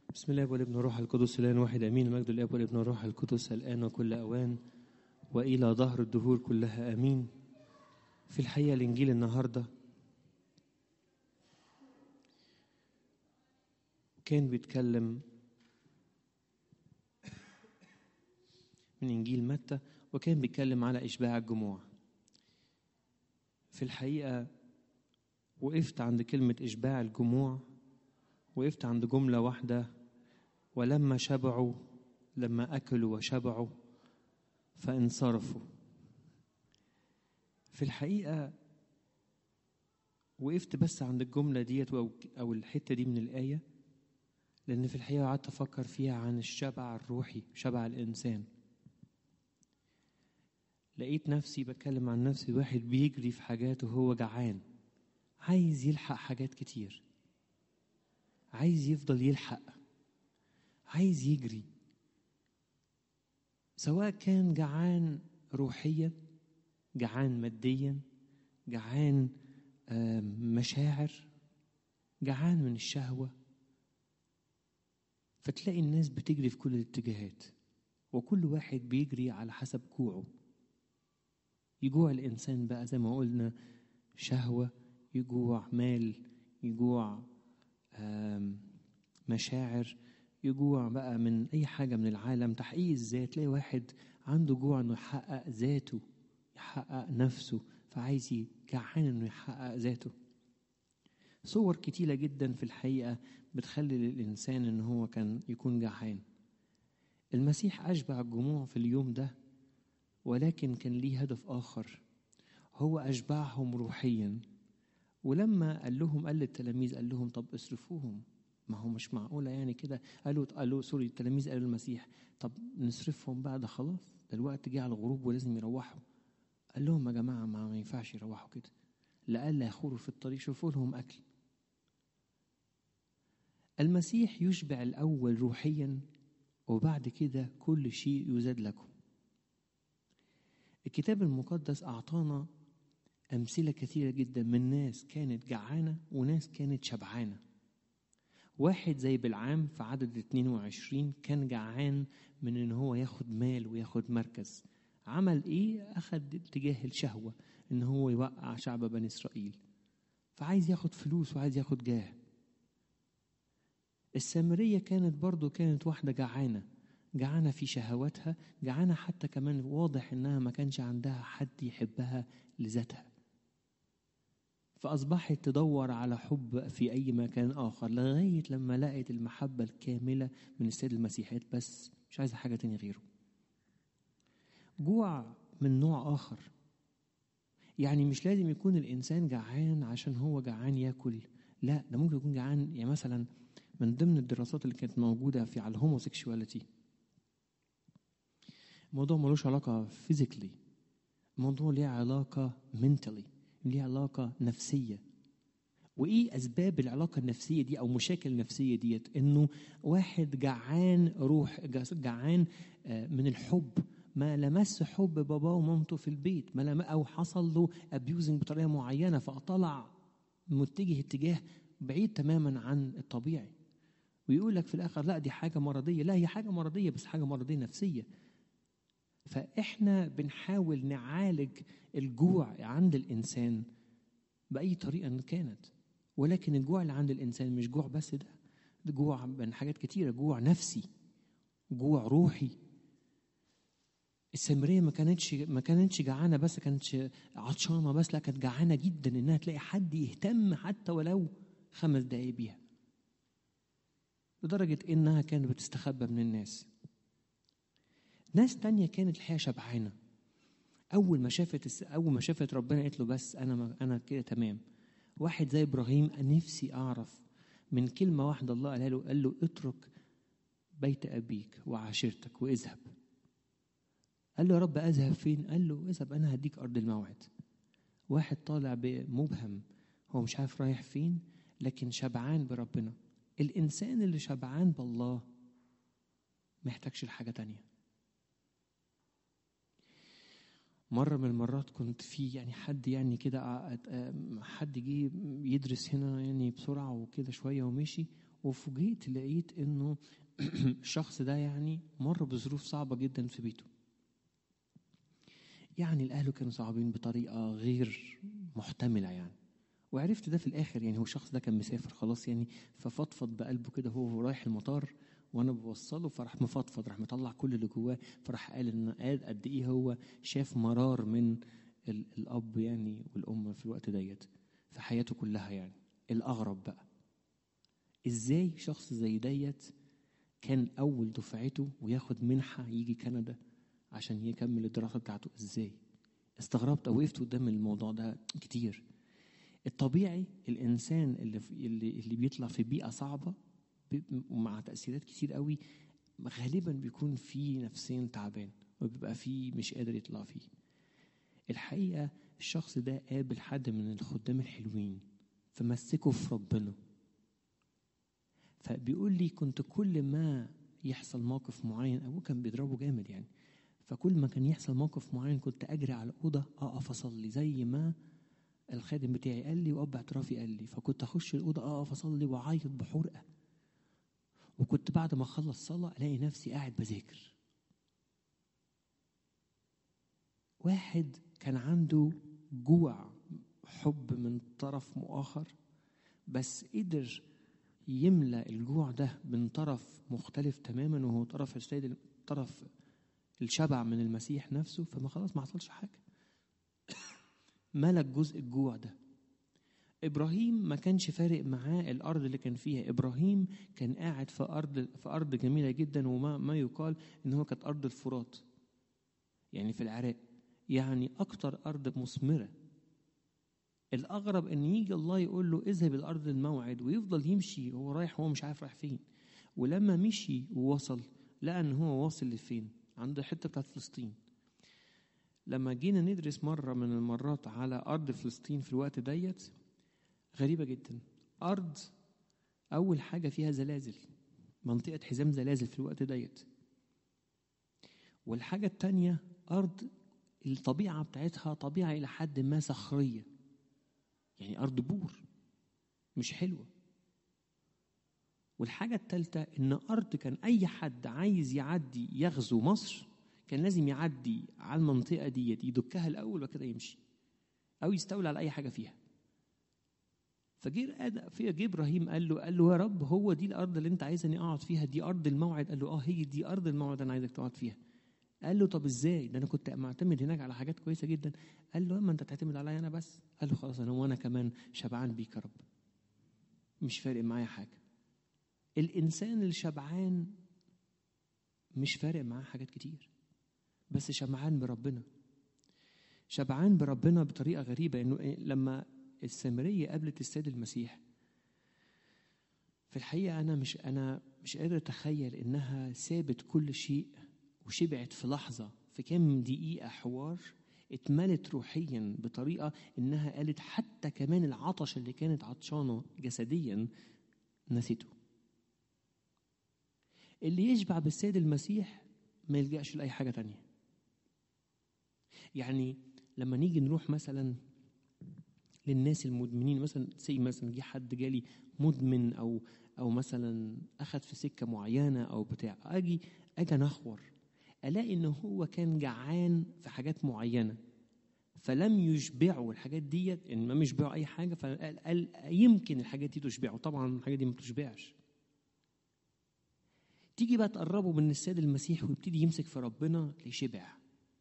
بسم الله والابن والروح القدس الان واحد امين المجد الاب والابن والروح القدس الان وكل اوان والى ظهر الدهور كلها امين في الحقيقه الانجيل النهارده كان بيتكلم من انجيل متى وكان بيتكلم على اشباع الجموع في الحقيقه وقفت عند كلمه اشباع الجموع وقفت عند جمله واحده ولما شبعوا لما اكلوا وشبعوا فانصرفوا في الحقيقه وقفت بس عند الجمله ديت او الحته دي من الايه لان في الحقيقه قعدت افكر فيها عن الشبع الروحي شبع الانسان لقيت نفسي بتكلم عن نفسي واحد بيجري في حاجات وهو جعان عايز يلحق حاجات كتير عايز يفضل يلحق عايز يجري سواء كان جعان روحيا جعان ماديا جعان مشاعر جعان من الشهوه فتلاقي الناس بتجري في كل الاتجاهات وكل واحد بيجري على حسب جوعه يجوع الانسان بقى زي ما قلنا شهوه يجوع مال يجوع مشاعر يجوع بقى من اي حاجه من العالم تحقيق الذات تلاقي واحد عنده جوع انه يحقق ذاته يحقق نفسه فعايز جعان انه يحقق ذاته صور كتيره جدا في الحقيقه بتخلي للانسان ان هو كان يكون جعان المسيح اشبع الجموع في اليوم ده ولكن كان ليه هدف اخر هو اشبعهم روحيا ولما قال لهم قال للتلاميذ قال لهم طب اصرفوهم ما هو مش معقولة يعني كده قالوا قالوا سوري التلاميذ قالوا المسيح طب نصرفهم بقى ده خلاص ده الوقت جه على الغروب ولازم يروحوا قال لهم يا جماعة ما, ما ينفعش يروحوا كده لألا يخوروا في الطريق شوفوا لهم أكل المسيح يشبع الأول روحيا وبعد كده كل شيء يزاد لكم الكتاب المقدس أعطانا أمثلة كثيرة جدا من ناس كانت جعانة وناس كانت شبعانة واحد زي بالعام في عدد 22 كان جعان من ان هو ياخد مال وياخد مركز عمل ايه اخد اتجاه الشهوة ان هو يوقع شعب بني اسرائيل فعايز ياخد فلوس وعايز ياخد جاه السامرية كانت برضو كانت واحدة جعانة جعانة في شهواتها جعانة حتى كمان واضح انها ما كانش عندها حد يحبها لذاتها فأصبحت تدور على حب في أي مكان آخر لغاية لما لقت المحبة الكاملة من السيد المسيح بس مش عايزة حاجة تانية غيره جوع من نوع آخر يعني مش لازم يكون الإنسان جعان عشان هو جعان ياكل لا ده ممكن يكون جعان يعني مثلا من ضمن الدراسات اللي كانت موجودة في على الهوموسيكشواليتي الموضوع ملوش علاقة فيزيكلي الموضوع ليه علاقة منتلي ليه علاقة نفسية وإيه أسباب العلاقة النفسية دي أو مشاكل النفسية ديت إنه واحد جعان روح جعان من الحب ما لمس حب باباه ومامته في البيت ما لم أو حصل له أبيوزنج بطريقة معينة فطلع متجه اتجاه بعيد تماما عن الطبيعي ويقول لك في الآخر لا دي حاجة مرضية لا هي حاجة مرضية بس حاجة مرضية نفسية فاحنا بنحاول نعالج الجوع عند الانسان باي طريقه كانت ولكن الجوع اللي عند الانسان مش جوع بس ده ده جوع من حاجات كتيره جوع نفسي جوع روحي السامريه ما كانتش ما كانتش جعانه بس كانتش عطشانه بس لا كانت جعانه جدا انها تلاقي حد يهتم حتى ولو خمس دقايق بيها لدرجه انها كانت بتستخبى من الناس ناس تانية كانت الحقيقة شبعانة أول ما شافت أول ما شافت ربنا قالت له بس أنا ما أنا كده تمام واحد زي إبراهيم نفسي أعرف من كلمة واحدة الله قالها له قال له اترك بيت أبيك وعشيرتك واذهب قال له يا رب أذهب فين؟ قال له اذهب أنا هديك أرض الموعد واحد طالع مبهم هو مش عارف رايح فين لكن شبعان بربنا الإنسان اللي شبعان بالله ما يحتاجش لحاجة تانية مرة من المرات كنت في يعني حد يعني كده حد جه يدرس هنا يعني بسرعة وكده شوية ومشي وفوجئت لقيت انه الشخص ده يعني مر بظروف صعبه جدا في بيته يعني الاهل كانوا صعبين بطريقه غير محتمله يعني وعرفت ده في الاخر يعني هو الشخص ده كان مسافر خلاص يعني ففضفض بقلبه كده هو رايح المطار وانا بوصله فراح مفضفض راح مطلع كل اللي جواه فراح قال ان قال قد ايه هو شاف مرار من ال- الاب يعني والام في الوقت ديت في حياته كلها يعني الاغرب بقى ازاي شخص زي ديت كان اول دفعته وياخد منحه يجي كندا عشان يكمل الدراسه بتاعته ازاي استغربت او وقفت قدام الموضوع ده كتير الطبيعي الانسان اللي في اللي, اللي بيطلع في بيئه صعبه ب- ومع تاثيرات كتير قوي غالبا بيكون فيه نفسيا تعبان وبيبقى فيه مش قادر يطلع فيه الحقيقه الشخص ده قابل حد من الخدام الحلوين فمسكه في ربنا فبيقول لي كنت كل ما يحصل موقف معين ابوه كان بيضربه جامد يعني فكل ما كان يحصل موقف معين كنت اجري على الاوضه اقف اصلي زي ما الخادم بتاعي قال لي واب اعترافي قال لي فكنت اخش الاوضه اقف اصلي واعيط بحرقه وكنت بعد ما اخلص صلاه الاقي نفسي قاعد بذاكر واحد كان عنده جوع حب من طرف مؤخر بس قدر يملى الجوع ده من طرف مختلف تماما وهو طرف السيد طرف الشبع من المسيح نفسه فما خلاص ما حصلش حاجه ملك جزء الجوع ده ابراهيم ما كانش فارق معاه الارض اللي كان فيها ابراهيم كان قاعد في ارض في ارض جميله جدا وما ما يقال ان هو كانت ارض الفرات يعني في العراق يعني اكتر ارض مثمره الاغرب ان يجي الله يقول له اذهب الارض الموعد ويفضل يمشي وهو رايح وهو مش عارف رايح فين ولما مشي ووصل لقى ان هو واصل لفين عند الحته بتاعت فلسطين لما جينا ندرس مره من المرات على ارض فلسطين في الوقت ديت غريبه جدا ارض اول حاجه فيها زلازل منطقه حزام زلازل في الوقت ديت والحاجه التانيه ارض الطبيعه بتاعتها طبيعه الى حد ما صخريه يعني ارض بور مش حلوه والحاجه الثالثه ان ارض كان اي حد عايز يعدي يغزو مصر كان لازم يعدي على المنطقه ديت يدكها الاول وكده يمشي او يستولى على اي حاجه فيها فجه في جه ابراهيم قال له قال له يا رب هو دي الارض اللي انت عايزني اقعد فيها دي ارض الموعد قال له اه هي دي ارض الموعد انا عايزك تقعد فيها قال له طب ازاي ده انا كنت معتمد هناك على حاجات كويسه جدا قال له اما انت تعتمد عليا انا بس قال له خلاص انا وانا كمان شبعان بيك يا رب مش فارق معايا حاجه الانسان اللي شبعان مش فارق معاه حاجات كتير بس شبعان بربنا شبعان بربنا بطريقه غريبه انه لما السامريه قابلت السيد المسيح في الحقيقه انا مش انا مش قادر اتخيل انها سابت كل شيء وشبعت في لحظه في كام دقيقه حوار اتملت روحيا بطريقه انها قالت حتى كمان العطش اللي كانت عطشانه جسديا نسيته اللي يشبع بالسيد المسيح ما يلجأش لأي حاجة تانية يعني لما نيجي نروح مثلا للناس المدمنين مثلا سي مثلا جه حد جالي مدمن او او مثلا اخذ في سكه معينه او بتاع اجي اجي انخور الاقي ان هو كان جعان في حاجات معينه فلم يشبعوا الحاجات ديت ان ما يشبعوا اي حاجه فقال يمكن الحاجات دي تشبعه طبعا الحاجات دي ما بتشبعش تيجي بقى تقربه من السيد المسيح ويبتدي يمسك في ربنا لشبع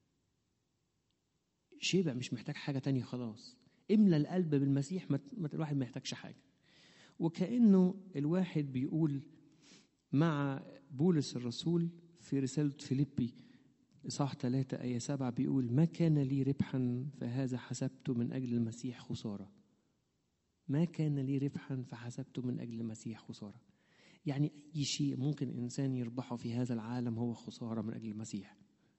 شبع مش محتاج حاجة تانية خلاص املى القلب بالمسيح ما الواحد ما يحتاجش حاجة وكأنه الواحد بيقول مع بولس الرسول في رسالة فيليبي إصحاح ثلاثة آية سبعة بيقول ما كان لي ربحا فهذا حسبته من أجل المسيح خسارة ما كان لي ربحا فحسبته من أجل المسيح خسارة يعني أي شيء ممكن إنسان يربحه في هذا العالم هو خسارة من أجل المسيح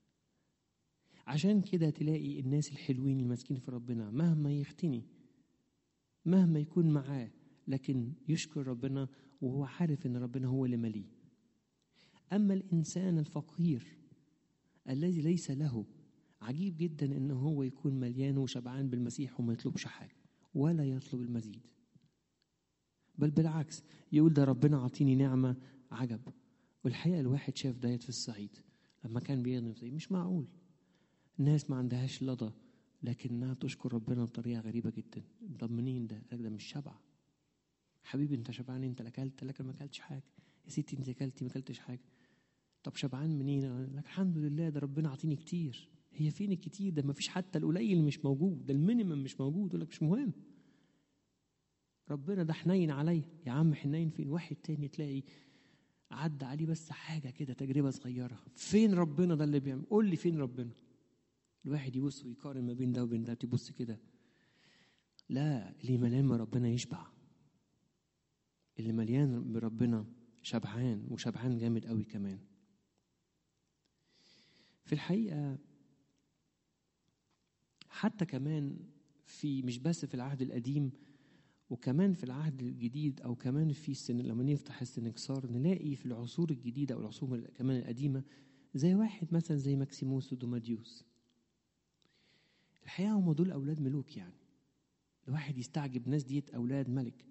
عشان كده تلاقي الناس الحلوين الماسكين في ربنا مهما يختني مهما يكون معاه لكن يشكر ربنا وهو عارف ان ربنا هو اللي مليه اما الانسان الفقير الذي ليس له عجيب جدا ان هو يكون مليان وشبعان بالمسيح وما يطلبش حاجه ولا يطلب المزيد بل بالعكس يقول ده ربنا عطيني نعمة عجب والحقيقة الواحد شاف ديت في الصعيد لما كان بيخدم في مش معقول الناس ما عندهاش لضا لكنها تشكر ربنا بطريقة غريبة جدا طب منين ده؟ قال ده مش شبع حبيبي انت شبعان انت لا اكلت لكن ما اكلتش حاجة يا ستي انت اكلتي ما اكلتش حاجة طب شبعان منين؟ قال لك الحمد لله ده ربنا عطيني كتير هي فين الكتير ده ما فيش حتى القليل مش موجود ده المينيمم مش موجود يقول لك مش مهم ربنا ده حنين عليا يا عم حنين فين واحد تاني تلاقي عدى عليه بس حاجة كده تجربة صغيرة فين ربنا ده اللي بيعمل قول لي فين ربنا الواحد يبص ويقارن ما بين ده وبين ده تبص كده لا اللي مليان من ربنا يشبع اللي مليان بربنا شبعان وشبعان جامد قوي كمان في الحقيقة حتى كمان في مش بس في العهد القديم وكمان في العهد الجديد او كمان في السن لما نفتح السنكسار نلاقي في العصور الجديده او العصور كمان القديمه زي واحد مثلا زي ماكسيموس ودوماديوس الحقيقه هم دول اولاد ملوك يعني الواحد يستعجب ناس ديت اولاد ملك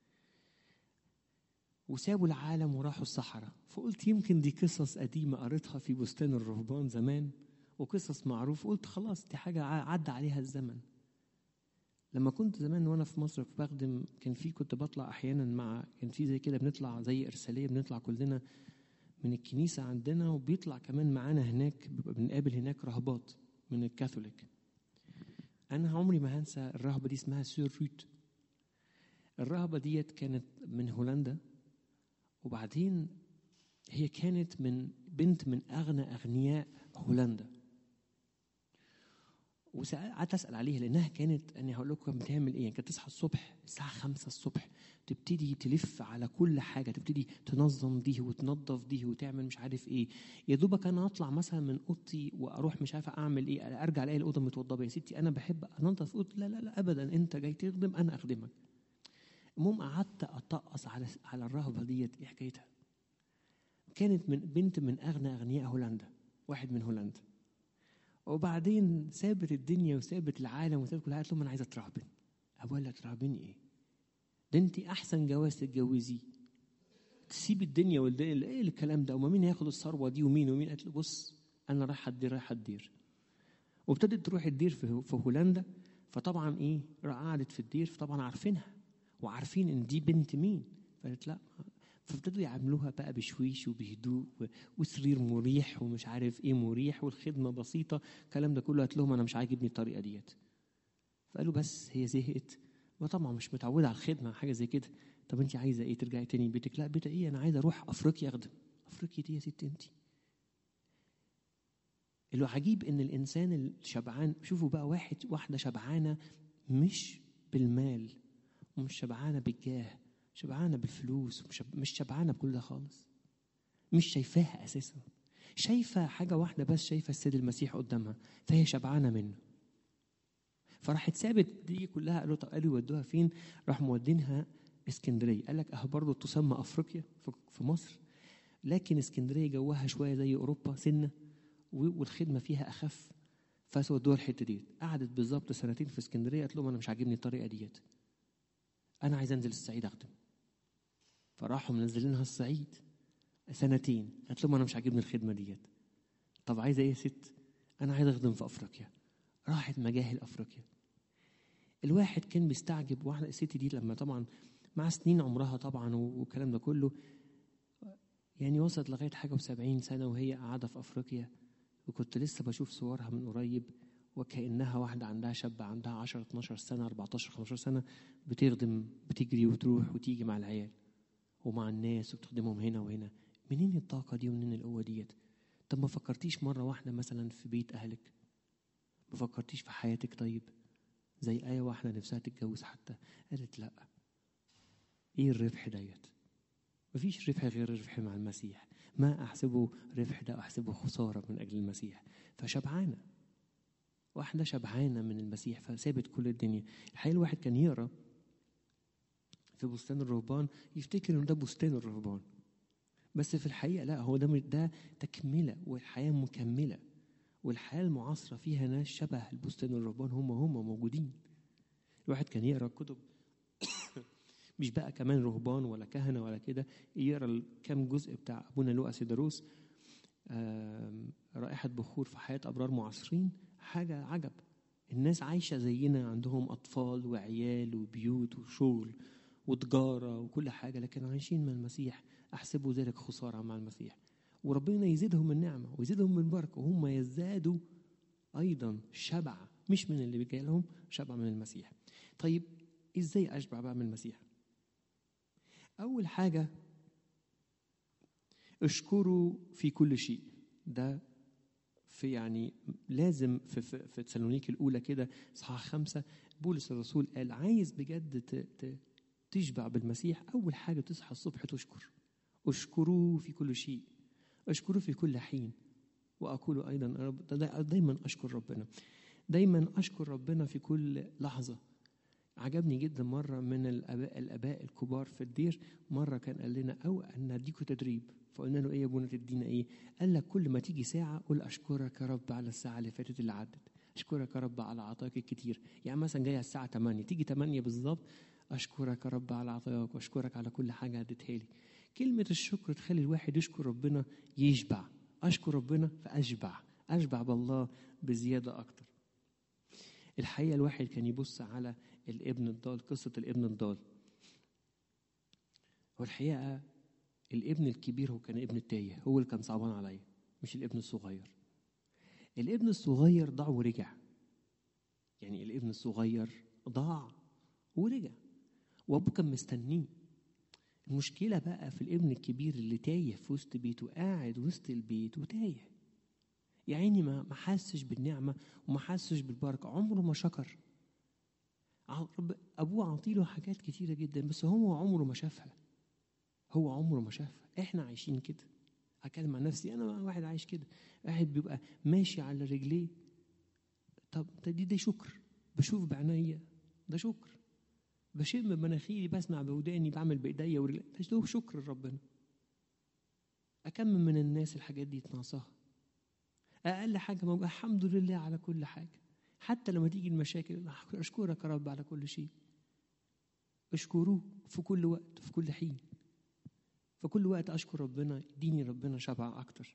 وسابوا العالم وراحوا الصحراء فقلت يمكن دي قصص قديمه قريتها في بستان الرهبان زمان وقصص معروف قلت خلاص دي حاجه عدى عليها الزمن لما كنت زمان وانا في مصر بخدم كان في كنت بطلع احيانا مع كان في زي كده بنطلع زي ارساليه بنطلع كلنا من الكنيسه عندنا وبيطلع كمان معانا هناك بيبقى بنقابل هناك رهبات من الكاثوليك انا عمري ما هنسى الرهبه دي اسمها سور روت الرهبه ديت كانت من هولندا وبعدين هي كانت من بنت من اغنى اغنياء هولندا وقعدت اسال عليها لانها كانت انا هقول لكم بتعمل ايه كانت تصحى الصبح الساعه 5 الصبح تبتدي تلف على كل حاجه تبتدي تنظم دي وتنظف دي وتعمل مش عارف ايه يا دوبك انا اطلع مثلا من اوضتي واروح مش عارفه اعمل ايه ارجع الاقي الاوضه متوضبه يا ستي انا بحب انظف اوضتي لا لا لا ابدا انت جاي تخدم انا اخدمك المهم قعدت اطقص على على الرهبه ديت ايه حكايتها كانت من بنت من اغنى اغنياء هولندا واحد من هولندا وبعدين سابت الدنيا وسابت العالم وسابت كل حاجه قالت لهم انا عايزه اترهبن ابوها لها ترهبني ايه؟ ده انت احسن جواز تتجوزيه تسيب الدنيا والدنيا ايه الكلام ده وما مين هياخد الثروه دي ومين ومين قالت له بص انا رايحه الدير رايحه الدير وابتدت تروح الدير في, في هولندا فطبعا ايه قعدت في الدير فطبعا عارفينها وعارفين ان دي بنت مين فقالت لا فابتدوا يعاملوها بقى بشويش وبهدوء وسرير مريح ومش عارف ايه مريح والخدمه بسيطه الكلام ده كله قالت لهم انا مش عاجبني الطريقه ديت فقالوا بس هي زهقت وطبعا مش متعوده على الخدمه حاجه زي كده طب انت عايزه ايه ترجعي تاني بيتك لا بيت ايه انا عايزه اروح افريقيا اخدم افريقيا دي يا ست انت العجيب ان الانسان الشبعان شوفوا بقى واحد واحده شبعانه مش بالمال ومش شبعانه بالجاه شبعانه بالفلوس مش شبعانه بكل ده خالص مش شايفاها اساسا شايفه حاجه واحده بس شايفه السيد المسيح قدامها فهي شبعانه منه فراحت سابت دي كلها قالوا طب قالوا يودوها فين راح مودينها اسكندريه قال لك اهو برضه تسمى افريقيا في مصر لكن اسكندريه جوها شويه زي اوروبا سنه والخدمه فيها اخف فودوها الحته دي قعدت بالظبط سنتين في اسكندريه قالت لهم انا مش عاجبني الطريقه ديت انا عايز انزل الصعيد اخدم فراحوا منزلينها الصعيد سنتين قالت لهم انا مش عاجبني الخدمه ديت طب عايزه ايه يا ست انا عايز اخدم في افريقيا راحت مجاهل افريقيا الواحد كان بيستعجب واحده الست دي لما طبعا مع سنين عمرها طبعا والكلام ده كله يعني وصلت لغايه حاجه وسبعين سنه وهي قاعده في افريقيا وكنت لسه بشوف صورها من قريب وكانها واحده عندها شاب عندها 10 12 سنه 14 15 سنه بتخدم بتجري وتروح وتيجي مع العيال ومع الناس وبتخدمهم هنا وهنا منين الطاقه دي ومنين القوه ديت طب ما فكرتيش مره واحده مثلا في بيت اهلك ما فكرتيش في حياتك طيب زي اي واحده نفسها تتجوز حتى قالت لا ايه الربح ديت مفيش ربح غير الربح مع المسيح ما احسبه ربح ده احسبه خساره من اجل المسيح فشبعانه واحده شبعانه من المسيح فسابت كل الدنيا الحقيقه الواحد كان يقرا في بستان الرهبان يفتكر ان ده بستان الرهبان بس في الحقيقه لا هو ده ده تكمله والحياه مكمله والحياه المعاصره فيها ناس شبه البستان الرهبان هم هم موجودين الواحد كان يقرا كتب مش بقى كمان رهبان ولا كهنة ولا كده يقرا الكام جزء بتاع أبونا لوقا سيدروس آم، رائحة بخور في حياة أبرار معاصرين حاجة عجب الناس عايشة زينا عندهم أطفال وعيال وبيوت وشغل وتجارة وكل حاجة لكن عايشين مع المسيح أحسبوا ذلك خسارة مع المسيح وربنا يزيدهم النعمة ويزيدهم من البركة وهم يزدادوا أيضا شبع مش من اللي بيجي لهم شبع من المسيح طيب إزاي أشبع بقى من المسيح أول حاجة اشكروا في كل شيء ده في يعني لازم في في, في تسالونيك الاولى كده اصحاح خمسه بولس الرسول قال عايز بجد ت- ت- تشبع بالمسيح اول حاجه تصحى الصبح تشكر اشكروه في كل شيء اشكروه في كل حين واقول ايضا يا رب دا- دا- دايما اشكر ربنا دايما اشكر ربنا في كل لحظه عجبني جدا مره من الاباء الاباء الكبار في الدير مره كان قال لنا او ان اديكوا تدريب فقلنا له ايه يا ابونا تدينا ايه قال لك كل ما تيجي ساعه قول اشكرك يا رب على الساعه اللي فاتت اللي عدت اشكرك يا رب على عطاك الكتير يعني مثلا جايه الساعه 8 تيجي 8 بالظبط اشكرك يا رب على عطاك واشكرك على كل حاجه اديتها لي كلمه الشكر تخلي الواحد يشكر ربنا يشبع اشكر ربنا فاشبع اشبع بالله بزياده اكتر الحقيقه الواحد كان يبص على الابن الضال قصه الابن الضال والحقيقه الابن الكبير هو كان ابن التايه هو اللي كان صعبان عليا مش الابن الصغير الابن الصغير ضاع ورجع يعني الابن الصغير ضاع ورجع وابوه كان مستنيه المشكله بقى في الابن الكبير اللي تايه في وسط بيته قاعد وسط البيت وتايه يا عيني ما ما حسش بالنعمه وما حسش بالبركه عمره ما شكر ع- رب- ابوه عطيله حاجات كتيره جدا بس هو عمره ما شافها هو عمره ما شافها احنا عايشين كده هتكلم عن نفسي انا واحد عايش كده واحد بيبقى ماشي على رجليه طب ده دي ده شكر بشوف بعينيا ده شكر بشم بمناخيري بسمع بوداني بعمل بايديا ورجلي ده شكر لربنا أكم من الناس الحاجات دي تناقصها أقل حاجة موجودة الحمد لله على كل حاجة حتى لما تيجي المشاكل أشكرك يا رب على كل شيء اشكروه في كل وقت في كل حين في كل وقت أشكر ربنا يديني ربنا شبع أكتر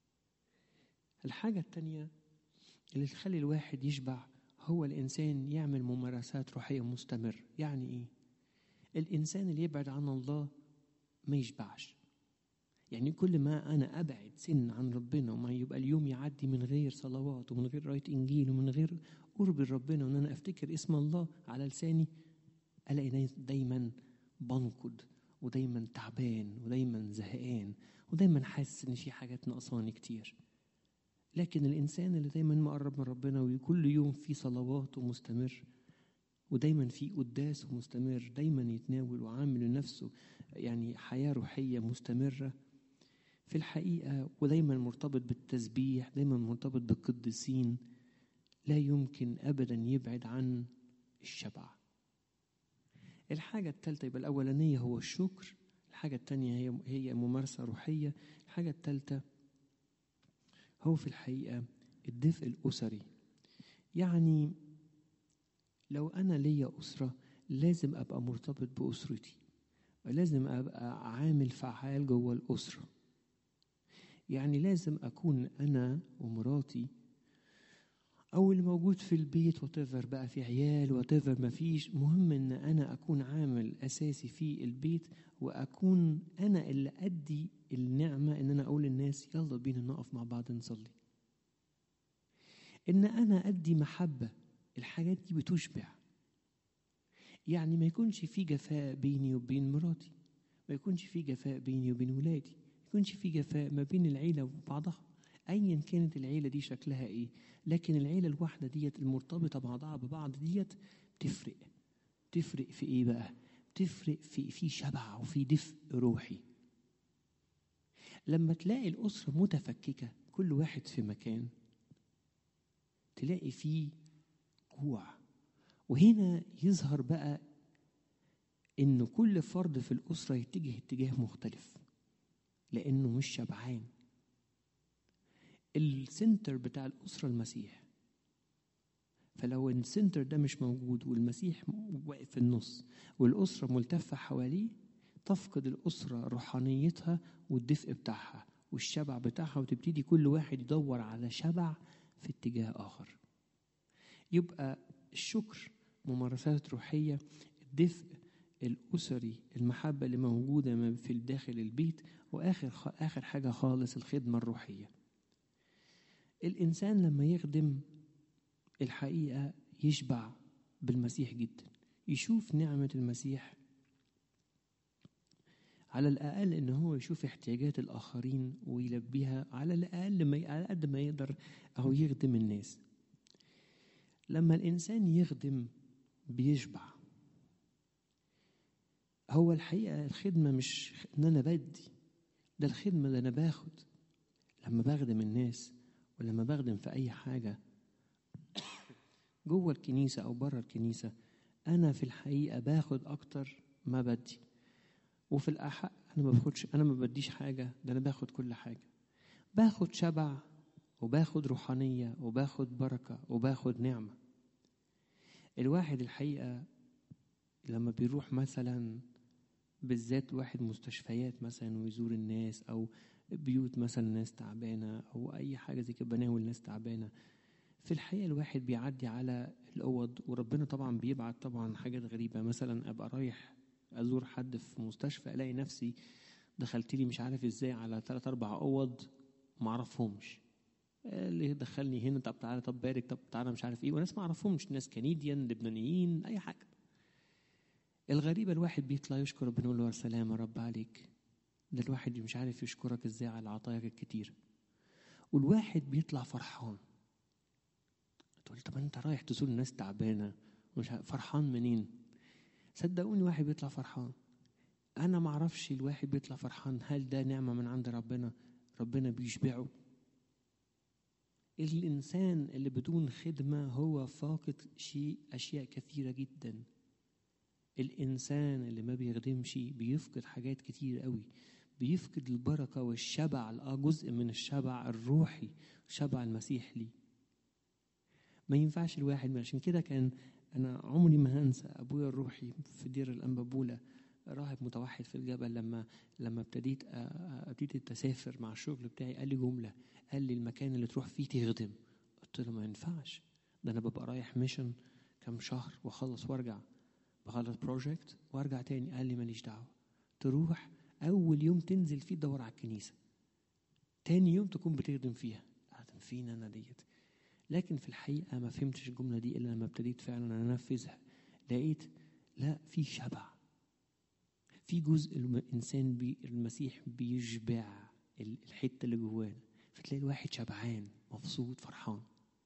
الحاجة التانية اللي تخلي الواحد يشبع هو الإنسان يعمل ممارسات روحية مستمر يعني إيه؟ الإنسان اللي يبعد عن الله ما يشبعش يعني كل ما أنا أبعد سن عن ربنا وما يبقى اليوم يعدي من غير صلوات ومن غير قراية إنجيل ومن غير قرب ربنا وإن أنا أفتكر اسم الله على لساني ألاقي دايما بنقد ودايما تعبان ودايما زهقان ودايما حاسس إن في حاجات ناقصاني كتير لكن الإنسان اللي دايما مقرب من ربنا وكل يوم في صلوات ومستمر ودايما في قداس ومستمر دايما يتناول وعامل لنفسه يعني حياة روحية مستمرة في الحقيقة ودايما مرتبط بالتسبيح دايما مرتبط بالقديسين لا يمكن أبدا يبعد عن الشبع الحاجة الثالثة يبقى الأولانية هو الشكر الحاجة الثانية هي هي ممارسة روحية الحاجة الثالثة هو في الحقيقة الدفء الأسري يعني لو أنا ليا أسرة لازم أبقى مرتبط بأسرتي ولازم أبقى عامل فعال جوه الأسرة يعني لازم أكون أنا ومراتي أو اللي موجود في البيت وتفر بقى في عيال وتفر ما فيش مهم إن أنا أكون عامل أساسي في البيت وأكون أنا اللي أدي النعمة إن أنا أقول للناس يلا بينا نقف مع بعض نصلي إن أنا أدي محبة الحاجات دي بتشبع يعني ما يكونش في جفاء بيني وبين مراتي ما يكونش في جفاء بيني وبين ولادي ما يكونش في جفاء ما بين العيلة وبعضها أيا كانت العيلة دي شكلها إيه لكن العيلة الواحدة ديت المرتبطة بعضها ببعض ديت تفرق تفرق في إيه بقى تفرق في في شبع وفي دفء روحي لما تلاقي الأسرة متفككة كل واحد في مكان تلاقي فيه جوع وهنا يظهر بقى إن كل فرد في الأسرة يتجه اتجاه مختلف لأنه مش شبعان السنتر بتاع الأسرة المسيح فلو السنتر ده مش موجود والمسيح واقف في النص والأسرة ملتفة حواليه تفقد الأسرة روحانيتها والدفء بتاعها والشبع بتاعها وتبتدي كل واحد يدور على شبع في اتجاه آخر يبقى الشكر ممارسات روحية الدفء الأسري المحبة اللي موجودة في داخل البيت وآخر آخر حاجة خالص الخدمة الروحية الإنسان لما يخدم الحقيقة يشبع بالمسيح جدا يشوف نعمة المسيح على الأقل إن هو يشوف احتياجات الآخرين ويلبيها على الأقل ما على قد ما يقدر أو يخدم الناس لما الإنسان يخدم بيشبع هو الحقيقة الخدمة مش إن أنا بدي ده الخدمة اللي أنا باخد لما بخدم الناس ولما بخدم في أي حاجة جوه الكنيسة أو بره الكنيسة أنا في الحقيقة باخد أكتر ما بدي وفي الأحق أنا ما باخدش أنا ما بديش حاجة ده أنا باخد كل حاجة باخد شبع وباخد روحانية وباخد بركة وباخد نعمة الواحد الحقيقة لما بيروح مثلا بالذات واحد مستشفيات مثلا ويزور الناس أو بيوت مثلا ناس تعبانة أو أي حاجة زي كده بناول ناس تعبانة في الحقيقة الواحد بيعدي على الأوض وربنا طبعا بيبعت طبعا حاجات غريبة مثلا أبقى رايح أزور حد في مستشفى ألاقي نفسي دخلت لي مش عارف إزاي على ثلاث أربع أوض معرفهمش اللي دخلني هنا طب تعالى طب بارك طب تعالى مش عارف ايه وناس ما اعرفهمش ناس كنديان لبنانيين اي حاجه الغريبه الواحد بيطلع يشكر ربنا يقول له سلام يا رب عليك ده الواحد مش عارف يشكرك ازاي على عطاياك الكتير والواحد بيطلع فرحان تقول طب انت رايح تزور ناس تعبانه مش فرحان منين صدقوني واحد بيطلع فرحان انا ما اعرفش الواحد بيطلع فرحان هل ده نعمه من عند ربنا ربنا بيشبعه الإنسان اللي بدون خدمة هو فاقد شيء أشياء كثيرة جدا الإنسان اللي ما بيخدمش بيفقد حاجات كتير قوي بيفقد البركة والشبع جزء من الشبع الروحي شبع المسيح ليه ما ينفعش الواحد عشان كده كان أنا عمري ما هنسى أبويا الروحي في دير الأنبابولة راهب متوحد في الجبل لما لما ابتديت ابتديت اسافر مع الشغل بتاعي قال لي جمله قال لي المكان اللي تروح فيه تخدم قلت له ما ينفعش ده انا ببقى رايح ميشن كام شهر واخلص وارجع بخلص بروجكت وارجع تاني قال لي ماليش دعوه تروح اول يوم تنزل فيه تدور على الكنيسه تاني يوم تكون بتخدم فيها اخدم فين انا ديت لكن في الحقيقه ما فهمتش الجمله دي الا لما ابتديت فعلا انفذها لقيت لا في شبع في جزء الانسان بي المسيح بيشبع الحته اللي جوانا فتلاقي الواحد شبعان مبسوط فرحان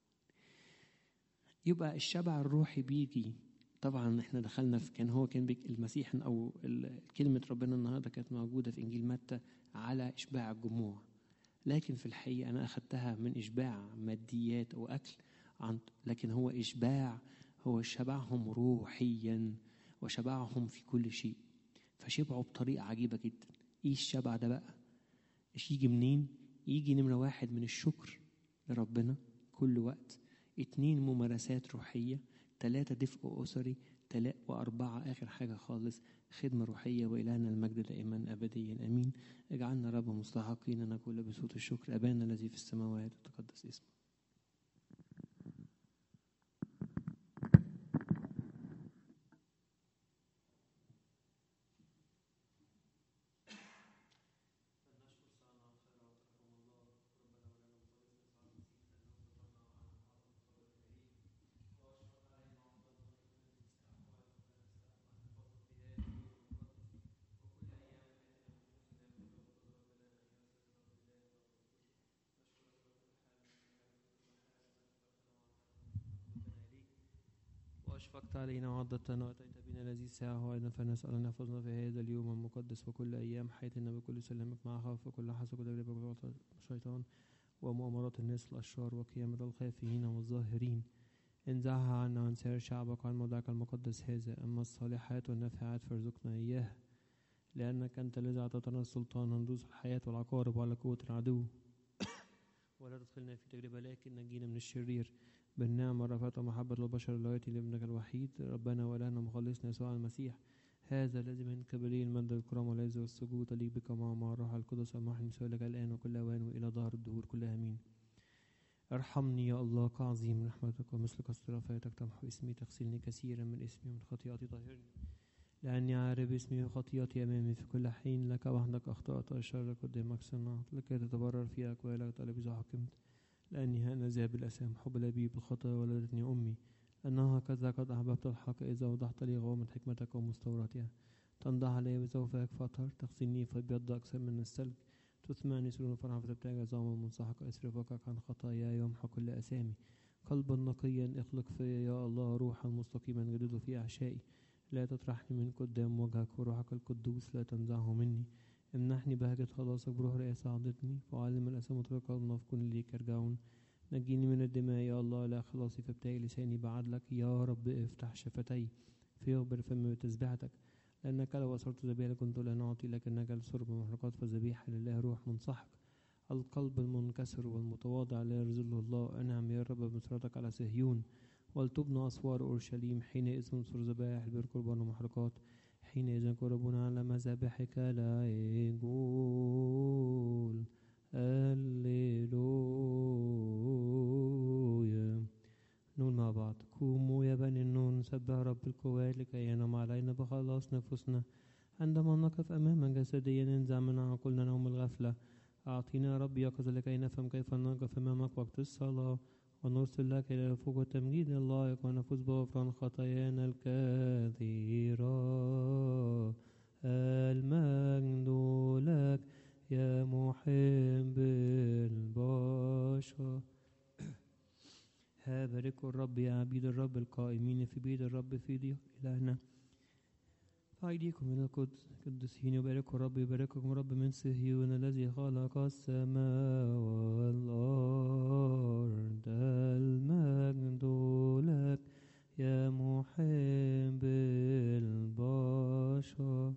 يبقى الشبع الروحي بيجي طبعا احنا دخلنا في كان هو كان المسيح او كلمه ربنا النهارده كانت موجوده في انجيل متى على اشباع الجموع لكن في الحقيقه انا اخذتها من اشباع ماديات او اكل عن لكن هو اشباع هو شبعهم روحيا وشبعهم في كل شيء فشبعوا بطريقة عجيبة جدا ايه الشبع ده بقى ايش يجي منين يجي نمرة واحد من الشكر لربنا كل وقت اتنين ممارسات روحية تلاتة دفء أسري تلاتة وأربعة آخر حاجة خالص خدمة روحية وإلهنا المجد دائما أبديا أمين اجعلنا رب مستحقين أن نقول بصوت الشكر أبانا الذي في السماوات تقدس اسمه أشفقت علينا وعضدتنا وأتيت بنا الذي ساعة وأيضا فنسأل أن يحفظنا في هذا اليوم المقدس وكل أيام حياتنا بكل سلامك مع خوف وكل حسب وتجربة الشيطان ومؤامرات الناس الأشرار وقيامة الخافين والظاهرين انزعها عنا وعن سائر شعبك وعن موضعك المقدس هذا أما الصالحات والنافعات فارزقنا إياها لأنك أنت الذي أعطيتنا السلطان أن ندوس الحياة والعقارب وعلى قوة العدو ولا تدخلنا في تجربة لكن نجينا من الشرير بالنعمة رفعت محبة البشر اللواتي لابنك الوحيد ربنا وإلهنا مخلصنا يسوع المسيح هذا الذي من كبري المجد والكرام والعز والسجود ليك بك مع مع الروح القدس المحن لك الآن وكل أوان وإلى ظهر الدهور كلها آمين ارحمني يا الله كعظيم رحمتك ومثل كثر رفايتك تمحو اسمي تغسلني كثيرا من اسمي ومن خطيئتي طهرني لأني عارف اسمي وخطيئتي أمامي في كل حين لك وحدك أخطأت الشر قدامك صنعت لكي تتبرر في أقوالك طلب إذا حكمت لأني أنا ذهب الأسام حب الأبي بالخطأ ولدتني أمي أنها هكذا قد أحببت الحق إذا وضحت لي غوامة حكمتك ومستوراتها تنضح علي بزوفك فأطهر تغسلني فبيض أكثر من الثلج تثمعني سرور فرحا فتبتاج عظاما منصحك أسرفك عن خطاياي يمحى كل أسامي قلبا نقيا اخلق فيا يا الله روحا مستقيما جدده في أحشائي لا تطرحني من قدام وجهك وروحك القدوس لا تنزعه مني امنحني بهجة خلاصك بروح رئاسة عضتني فعلم الأسى مطرقة المنافقون ليك يرجعون نجيني من الدماء يا الله لا خلاصي فابتهي لساني بعدلك يا رب افتح شفتي فيخبر فمي بتسبيحتك لأنك لو أصرت ذبيحة كنت لا أعطي لكنك الشرب محرقات فذبيحة لله روح منصحك القلب المنكسر والمتواضع لا يرزله الله أنعم يا رب بنصرتك على صهيون ولتبنى أسوار أورشليم حينئذ انصر ذبائح البر قربان ومحرقات حينئذ قربنا على مذابحك لا يقول هللويا نقول مع بعض قوموا يا بني النون نسبح رب القوات لكي ينام علينا بخلاص نفوسنا عندما نقف أماما جسديا ننزع من عقولنا نوم الغفلة أعطينا يا رب يقظة لكي نفهم كيف نقف أمامك وقت الصلاة ونرسل لك إلى فوق التمجيد اللائق ونفوز بغفران خطايانا الكثيرة المجد لك يا محب البشر ها باركوا الرب يا عبيد الرب القائمين في بيت الرب في ديار إلهنا فأيديكم إلى القدس قدسين يباركوا الرب يبارككم رب من صهيون الذي خلق السماء والأرض المجد لك يا محب البشر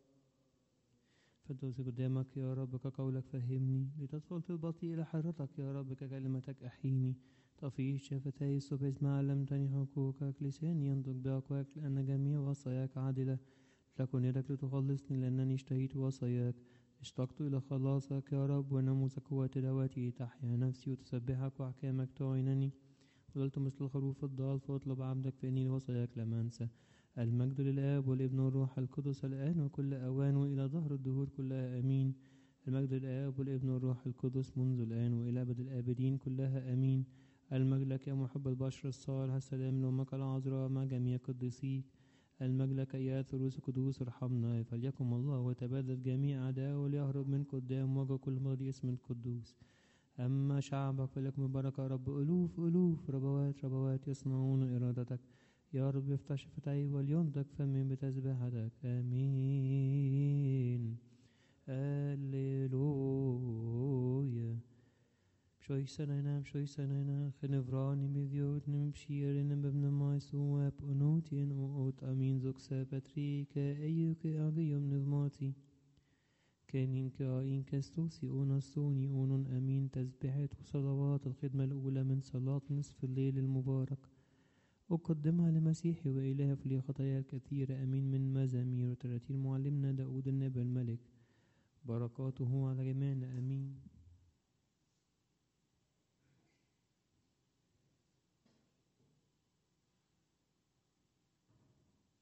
فدوس قدامك يا رب كقولك فهمني لتدخل في البطيء إلى حرتك يا رب ككلمتك أحيني طفيش شفتي الصبح ما علمتني حقوقك لساني ينطق بأقواك لأن جميع وصاياك عادلة لكن يدك لتخلصني لأنني اشتهيت وصاياك اشتقت إلى خلاصك يا رب وناموس قوتي تحيا نفسي وتسبحك وأحكامك تعينني فضلت مثل الخروف الضال فاطلب عبدك فإني لوصاياك لم أنسى المجد للآب والابن والروح القدس الآن وكل أوان وإلى ظهر الدهور كلها آمين المجد للآب والابن والروح القدس منذ الآن وإلى أبد الآبدين كلها آمين المجد لك يا محب البشر الصالح السلام لأمك العذراء مع جميع قديسيك المجد لك يا ثلوث قدوس ارحمنا فليكن الله وتبادل جميع أعداء وليهرب من قدام وجه كل مغري اسم القدوس أما شعبك فليكن ببركة رب ألوف ألوف ربوات ربوات يصنعون إرادتك يا رب افتح شفتي ولينطق فمي بتسبيحتك آمين هللويا Pshoj sanajna, pshoj sanajna, genevrani midjot në mshirën në bëbnë majsu e pënutjen o ot amin zokse petrike e ju ke agëjom në dhmati. كان كائن كستوسي ونصوني أون أمين تسبيحات وصلوات الخدمة الأولى من صلاة نصف الليل المبارك أقدمها لمسيحي وإله في خطايا الكثيرة أمين من مزامير وتراتيل معلمنا داود النبي الملك بركاته على جميعنا أمين